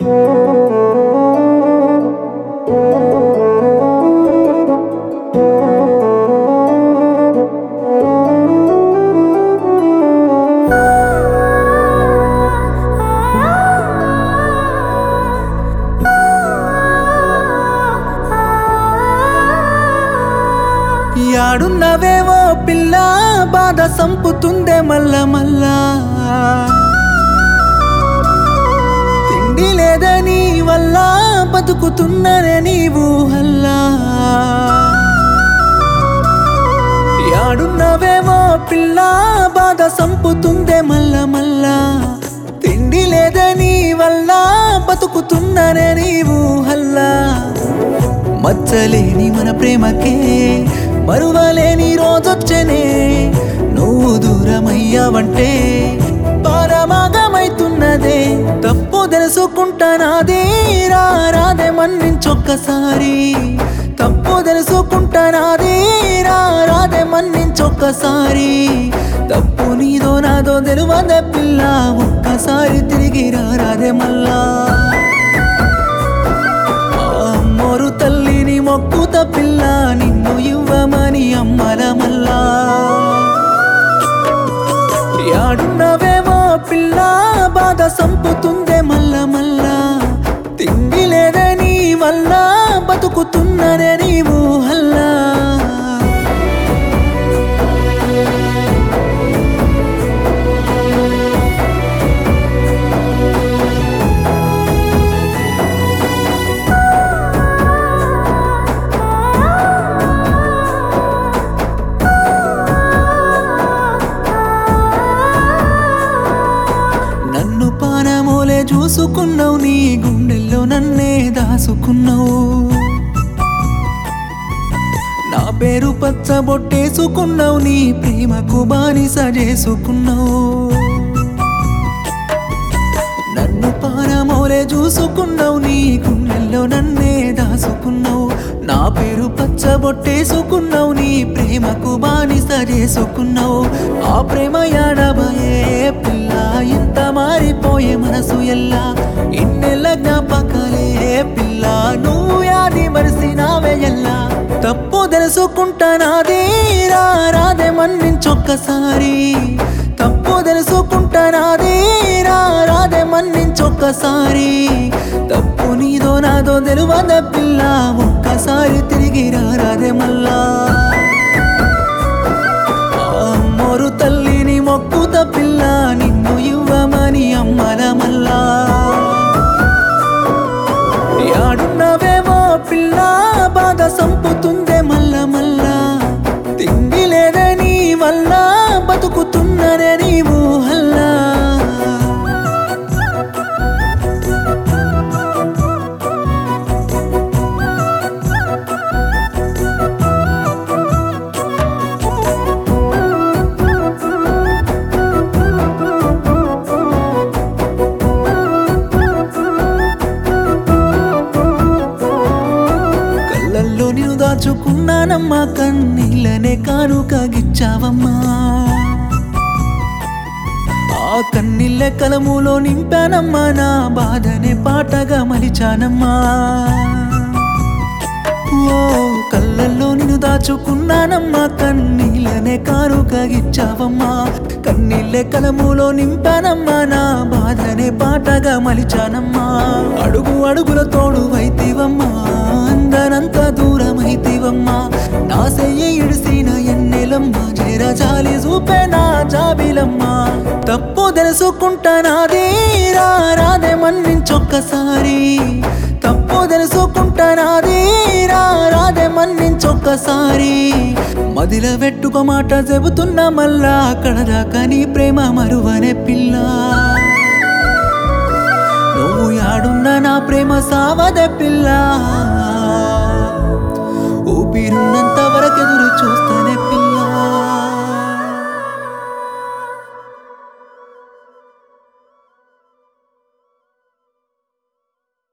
యాడున్నవేవో పిల్ల బాధ సంపుతుందే మల్ల మల్లా తిండి లేదని వల్ల బతుకుతున్ననే నీవు హల్లా యాడున్నవేమో పిల్ల బాధ సంపుతుందే మల్ల మల్లా తిండి లేదని వల్ల బతుకుతున్ననే నీవు హల్లా మచ్చలేని మన ప్రేమకే మరువలేని రోజొచ్చనే నువ్వు దూరమయ్యావంటే పారమాగమైతున్నదే తప్పు తెలుసుకుంటానాదే రా రాదే మన్నించొక్కసారి తప్పు తెలుసుకుంటానాదే రా రాదే మన్నించొక్కసారి తప్పు నీదో నాదో తెలువదే పిల్ల ఒక్కసారి తిరిగి రా రాదే మళ్ళా అమ్మోరు తల్లిని మొక్కుత పిల్ల నిన్ను ఇవ్వమని అమ్మల మల్లా యాడున్నవేమో పిల్ల బాధ సంపుతుందే మల్ల మల్లా తిండి లేదని వల్ల బతుకుతున్ననే నీవు హల్లా నన్ను పానమోలే చూసుకున్నావు నీ గుండెల్లో నన్నే దాసుకున్నావు నా పేరు పచ్చబొట్టేసుకున్నావు నీ ప్రేమకు బానిస చేసుకున్నావు నన్ను పానమోలే చూసుకున్నావు నీ గుండెల్లో నన్నే దాసుకున్నావు నా పేరు పచ్చబొట్టేసుకున్నావు నీ ప్రేమకు బానిస చేసుకున్నావు ఆ ప్రేమ యాడబయే పిల్ల ఇంత మారిపోయే మనసు ఎల్లా ఇన్నెల్ల జ్ఞాపకాలే పిల్ల నువ్వు యాది మరిసినావే ఎల్లా తప్పు తెలుసుకుంటానాదే రా రాదే మన్నించొక్కసారి తప్పు తెలుసుకుంటానాదే రా రాదే మన్నించొక్కసారి తప్పు నీదో నాదో తెలువద పిల్ల ఒక్కసారి తిరిగి రా రాదే మళ్ళా అమ్మోరు తల్లిని మొక్కుత పిల్ల నిన్ను ఇవ్వమని అమ్మల మల్లా యాడున్నవేమో పిల్ల బాధ సంపుతుందే మల్ల మల్లా తిండి లేదని వల్ల బతుకుతున్ననే నీవు హల్లా కళ్ళల్లో నేను దాచుకున్నానమ్మా కన్నీళ్ళనే కానుక గిచ్చావమ్మా ఆ కన్నీళ్ళ కలములో నింపానమ్మా నా బాధనే పాటగా మలిచానమ్మా ఓ కళ్ళల్లో నిన్ను దాచుకున్నానమ్మా కన్నీళ్ళనే కానుక గిచ్చావమ్మా కన్నీళ్ళ కలములో నింపానమ్మా నా బాధనే పాటగా మలిచానమ్మా అడుగు అడుగుల తోడు వైతివమ్మా అందరంత దూరమైతివమ్మా నా సెయ్యి ఇడిసిన ఎన్నెలమ్మ చేర జాలి చూపే నా జాబిలమ్మా తప్పు తెలుసుకుంటానాదే రా రాదే మన్నించొక్కసారి తప్పు తెలుసుకుంటానాదే రా రాదే మన్నించొక్కసారి మదిల పెట్టుకో మాట చెబుతున్నా మళ్ళా అక్కడ దాకా నీ ప్రేమ మరువనే పిల్ల నువ్వు యాడున్న నా ప్రేమ సావదే పిల్ల